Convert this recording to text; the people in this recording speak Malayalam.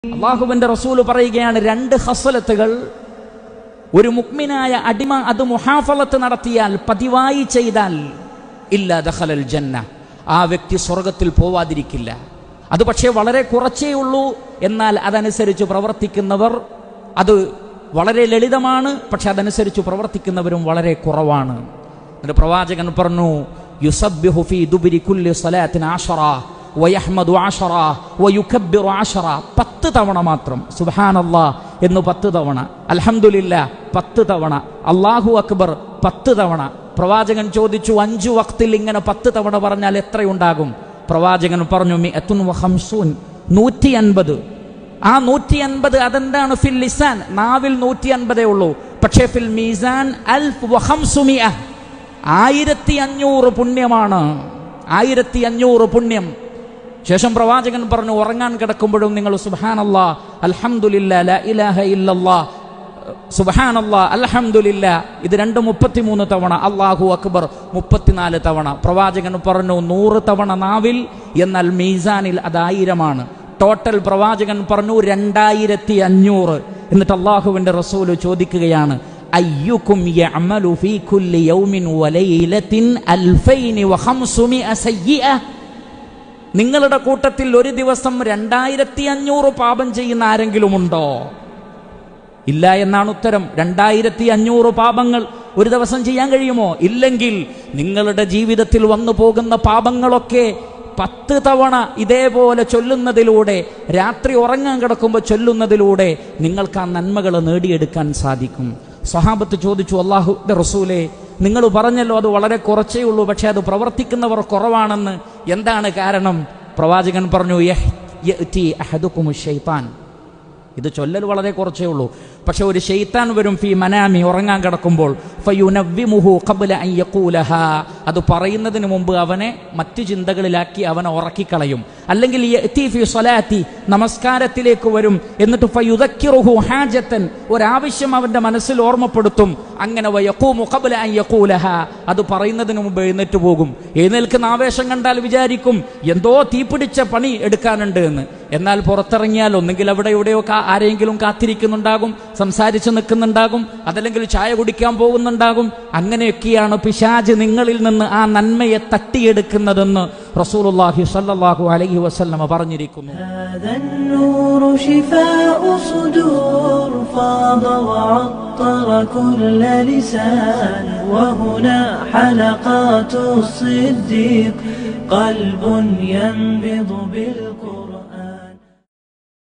അള്ളാഹുവിന്റെ റസൂല് പറയുകയാണ് രണ്ട് ഹസലത്തുകൾ ഒരു മുക്മിനായ അടിമ അത് മുഹാഫലത്ത് നടത്തിയാൽ പതിവായി ചെയ്താൽ ഇല്ല ദഖലൽ ജന്ന ആ വ്യക്തി സ്വർഗത്തിൽ പോവാതിരിക്കില്ല അത് പക്ഷേ വളരെ കുറച്ചേ ഉള്ളൂ എന്നാൽ അതനുസരിച്ച് പ്രവർത്തിക്കുന്നവർ അത് വളരെ ലളിതമാണ് പക്ഷെ അതനുസരിച്ച് പ്രവർത്തിക്കുന്നവരും വളരെ കുറവാണ് എന്നിട്ട് പ്രവാചകൻ പറഞ്ഞു യുസബ്ബിഹു ഫീ ദുബരി കുല്ലി സ്വലാത്തിൻ ആശറ വയഹ്മദു ആശറ വയുക്കബ്ബിറു ആശറ പത്ത് തവണ മാത്രം സുബ്ഹാനല്ലാ എന്ന് പത്ത് തവണ അൽഹംദുലില്ല പത്ത് തവണ അല്ലാഹു അക്ബർ പത്ത് തവണ പ്രവാചകൻ ചോദിച്ചു അഞ്ചു വക്തിൽ ഇങ്ങനെ പത്ത് തവണ പറഞ്ഞാൽ എത്രയുണ്ടാകും പ്രവാചകൻ പറഞ്ഞു മിഅത്തുൻ വഖംസൂൻ നൂറ്റി അൻപത് ആ നൂറ്റി അൻപത് അതെന്താണ് ഫിൽ ലിസാൻ നാവിൽ നൂറ്റി അൻപതേ ഉള്ളൂ പക്ഷേ ഫിൽ മീസാൻ അൽഫ് വഹംസുമിയ ആയിരത്തി അഞ്ഞൂറ് പുണ്യമാണ് ആയിരത്തി അഞ്ഞൂറ് പുണ്യം ശേഷം പ്രവാചകൻ പറഞ്ഞു ഉറങ്ങാൻ കിടക്കുമ്പോഴും നിങ്ങൾ സുബാനല്ലാ അൽഹംദുലില്ലാ ലാ ഇലാഹ ഇല്ലല്ലാ സുബഹാനല്ലാ അൽഹംദുലില്ല ഇത് രണ്ട് മുപ്പത്തിമൂന്ന് തവണ അള്ളാഹു അക്ബർ മുപ്പത്തിനാല് തവണ പ്രവാചകൻ പറഞ്ഞു നൂറ് തവണ നാവിൽ എന്നാൽ മീസാനിൽ അത് ആയിരമാണ് ടോട്ടൽ പ്രവാചകൻ പറഞ്ഞു രണ്ടായിരത്തി അഞ്ഞൂറ് എന്നിട്ട് അള്ളാഹുവിന്റെ റസൂല് ചോദിക്കുകയാണ് അയ്യുക്കും യഅമലു ഫീ കുല്ലി യൗമിൻ വലൈലത്തിൻ അൽഫൈനി വഖംസുമിഅ സയ്യിഅ നിങ്ങളുടെ കൂട്ടത്തിൽ ഒരു ദിവസം രണ്ടായിരത്തി അഞ്ഞൂറ് പാപം ചെയ്യുന്ന ആരെങ്കിലും ഉണ്ടോ ഇല്ല എന്നാണ് ഉത്തരം രണ്ടായിരത്തി അഞ്ഞൂറ് പാപങ്ങൾ ഒരു ദിവസം ചെയ്യാൻ കഴിയുമോ ഇല്ലെങ്കിൽ നിങ്ങളുടെ ജീവിതത്തിൽ വന്നു പോകുന്ന പാപങ്ങളൊക്കെ പത്ത് തവണ ഇതേപോലെ ചൊല്ലുന്നതിലൂടെ രാത്രി ഉറങ്ങാൻ കിടക്കുമ്പോൾ ചൊല്ലുന്നതിലൂടെ നിങ്ങൾക്ക് ആ നന്മകൾ നേടിയെടുക്കാൻ സാധിക്കും സ്വഹാബത്ത് ചോദിച്ചു അള്ളാഹു റസൂലെ നിങ്ങൾ പറഞ്ഞല്ലോ അത് വളരെ കുറച്ചേ ഉള്ളൂ പക്ഷെ അത് പ്രവർത്തിക്കുന്നവർ കുറവാണെന്ന് എന്താണ് കാരണം പ്രവാചകൻ പറഞ്ഞു യഹ് യഅ്തി അഹദുക്കുമു ശൈത്താൻ ഇത് ചൊല്ലൽ വളരെ കുറച്ചേ ഉള്ളൂ പക്ഷെ ഒരു ഷെയ്ത്താൻ വരും ഫി മനാമി ഉറങ്ങാൻ കിടക്കുമ്പോൾ ഫയുനവ്വിമുഹു ഖബ്ല അൻ യഖൂലഹ അത് പറയുന്നതിന് മുമ്പ് അവനെ മറ്റു ചിന്തകളിലാക്കി അവനെ ഉറക്കിക്കളയും അല്ലെങ്കിൽ യഅ്തി ഫി സ്വലാത്തി നമസ്കാരത്തിലേക്ക് വരും എന്നിട്ട് ഫയുദക്കിറുഹു ഹാജത്തൻ ഒരാവശ്യം അവന്റെ മനസ്സിൽ ഓർമ്മപ്പെടുത്തും അങ്ങനെ വയഖൂമു ഖബ്ല അൻ യഖൂലഹ അത് പറയുന്നതിന് മുമ്പ് എഴുന്നേറ്റ് പോകും എഴുന്നേൽക്കുന്ന ആവേശം കണ്ടാൽ വിചാരിക്കും എന്തോ തീപിടിച്ച പണി എടുക്കാനുണ്ട് എന്ന് എന്നാൽ പുറത്തിറങ്ങിയാൽ ഒന്നെങ്കിൽ അവിടെ എവിടെയോ കാ- ആരെങ്കിലും കാത്തിരിക്കുന്നുണ്ടാകും സംസാരിച്ച് നിൽക്കുന്നുണ്ടാകും അതല്ലെങ്കിൽ ചായ കുടിക്കാൻ പോകുന്നുണ്ടാകും അങ്ങനെയൊക്കെയാണ് പിശാജ് നിങ്ങളിൽ നിന്ന് ആ നന്മയെ തട്ടിയെടുക്കുന്നതെന്ന് റസൂലുള്ളാഹി സ്വല്ലല്ലാഹു അലൈഹി വസല്ലമ പറഞ്ഞിരിക്കുന്നു هذا النور شفاء صدور فاض وعطر كل لسان وهنا حلقات الصديق قلب ينبض بالقرآن